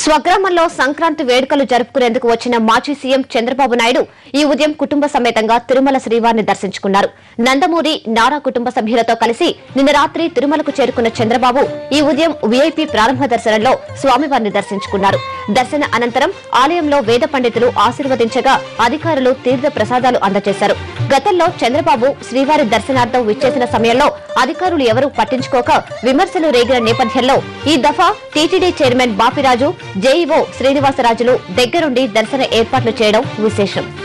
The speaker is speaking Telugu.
స్వగ్రామంలో సంక్రాంతి వేడుకలు జరుపుకునేందుకు వచ్చిన మాజీ సీఎం చంద్రబాబు నాయుడు ఈ ఉదయం కుటుంబ సమేతంగా తిరుమల శ్రీవారిని దర్శించుకున్నారు నందమూరి నారా కుటుంబ సభ్యులతో కలిసి నిన్న రాత్రి తిరుమలకు చేరుకున్న చంద్రబాబు ఈ ఉదయం వీఐపీ ప్రారంభ దర్శనంలో స్వామివారిని దర్శించుకున్నారు దర్శన అనంతరం ఆలయంలో వేద పండితులు ఆశీర్వదించగా అధికారులు తీర్థ ప్రసాదాలు అందజేశారు గతంలో చంద్రబాబు శ్రీవారి దర్శనార్థం విచ్చేసిన సమయంలో అధికారులు ఎవరూ పట్టించుకోక విమర్శలు రేగిన నేపథ్యంలో ఈ దఫా టీటీడీ చైర్మన్ బాపిరాజు జేఈఓ శ్రీనివాసరాజులు దగ్గరుండి దర్శన ఏర్పాట్లు చేయడం విశేషం